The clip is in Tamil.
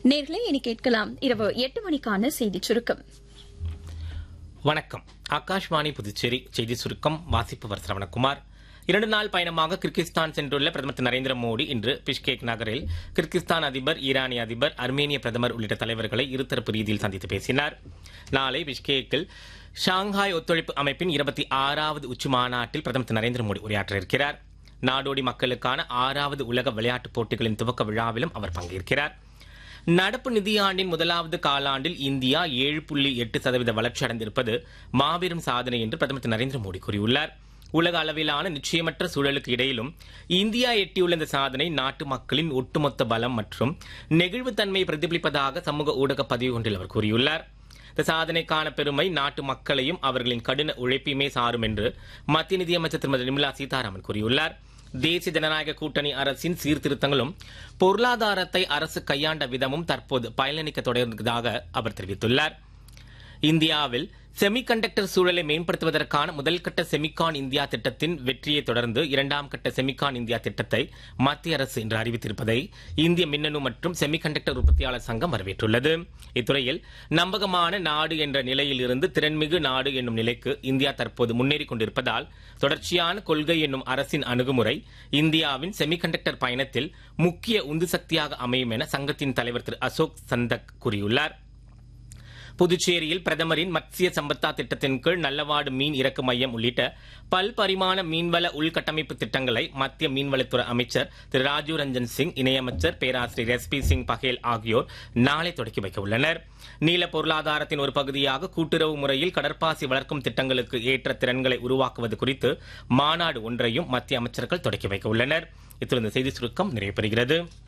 நேர்களை இனி கேட்கலாம் இரவு எட்டு மணிக்கான செய்திச் சுருக்கம் வணக்கம் ஆகாஷ்வாணி புதுச்சேரி செய்தி சுருக்கம் வாசிப்பவர் சரவணகுமார் இரண்டு நாள் பயணமாக கிர்கிஸ்தான் சென்றுள்ள பிரதமர் திரு நரேந்திர மோடி இன்று பிஷ்கேக் நகரில் கிர்கிஸ்தான் அதிபர் ஈரானிய அதிபர் அர்மேனிய பிரதமர் உள்ளிட்ட தலைவர்களை இருதரப்பு ரீதியில் சந்தித்து பேசினார் நாளை பிஷ்கேக்கில் ஷாங்காய் ஒத்துழைப்பு அமைப்பின் இருபத்தி ஆறாவது உச்சி மாநாட்டில் பிரதமர் திரு நரேந்திர மோடி உரையாற்ற இருக்கிறார் நாடோடி மக்களுக்கான ஆறாவது உலக விளையாட்டுப் போட்டிகளின் துவக்க விழாவிலும் அவர் பங்கேற்கிறார் நடப்பு நிதியாண்டின் முதலாவது காலாண்டில் இந்தியா ஏழு புள்ளி எட்டு சதவீத வளர்ச்சி அடைந்திருப்பது மாபெரும் சாதனை என்று பிரதமர் திரு நரேந்திர மோடி கூறியுள்ளார் உலக அளவிலான நிச்சயமற்ற சூழலுக்கு இடையிலும் இந்தியா எட்டியுள்ள இந்த சாதனை நாட்டு மக்களின் ஒட்டுமொத்த பலம் மற்றும் நெகிழ்வுத்தன்மையை பிரதிபலிப்பதாக சமூக ஊடக பதிவு ஒன்றில் அவர் கூறியுள்ளார் இந்த சாதனைக்கான பெருமை நாட்டு மக்களையும் அவர்களின் கடின உழைப்பையுமே சாரும் என்று மத்திய நிதியமைச்சர் திருமதி நிர்மலா சீதாராமன் கூறியுள்ளார் தேசிய ஜனநாயக கூட்டணி அரசின் சீர்திருத்தங்களும் பொருளாதாரத்தை அரசு கையாண்ட விதமும் தற்போது பயனளிக்க தொடர்ந்ததாக அவர் தெரிவித்துள்ளார் இந்தியாவில் செமிகண்டக்டர் சூழலை மேம்படுத்துவதற்கான முதல் கட்ட செமிகான் இந்தியா திட்டத்தின் வெற்றியை தொடர்ந்து இரண்டாம் கட்ட செமிகான் இந்தியா திட்டத்தை மத்திய அரசு இன்று அறிவித்திருப்பதை இந்திய மின்னணு மற்றும் செமிகண்டக்டர் உற்பத்தியாளர் சங்கம் வரவேற்றுள்ளது இத்துறையில் நம்பகமான நாடு என்ற நிலையில் இருந்து திறன்மிகு நாடு என்னும் நிலைக்கு இந்தியா தற்போது முன்னேறிக் கொண்டிருப்பதால் தொடர்ச்சியான கொள்கை என்னும் அரசின் அணுகுமுறை இந்தியாவின் செமிகண்டக்டர் பயணத்தில் முக்கிய உந்து சக்தியாக அமையும் என சங்கத்தின் தலைவர் திரு அசோக் சந்தக் கூறியுள்ளார் புதுச்சேரியில் பிரதமரின் மத்சிய சம்பத்தா திட்டத்தின் கீழ் நல்லவாடு மீன் இறக்கு மையம் உள்ளிட்ட பல்பரிமாண மீன்வள உள்கட்டமைப்பு திட்டங்களை மத்திய மீன்வளத்துறை அமைச்சர் திரு ராஜீவ் ரஞ்சன் சிங் இணையமைச்சர் பேராசிரியர் எஸ் பி சிங் பகேல் ஆகியோர் நாளை தொடக்கி வைக்க உள்ளனர் நீல பொருளாதாரத்தின் ஒரு பகுதியாக கூட்டுறவு முறையில் கடற்பாசி வளர்க்கும் திட்டங்களுக்கு ஏற்ற திறன்களை உருவாக்குவது குறித்து மாநாடு ஒன்றையும் மத்திய அமைச்சர்கள் தொடக்கி வைக்க உள்ளனர் இத்துடன் இந்த செய்தி சுருக்கம் நிறைவு பெறுகிறது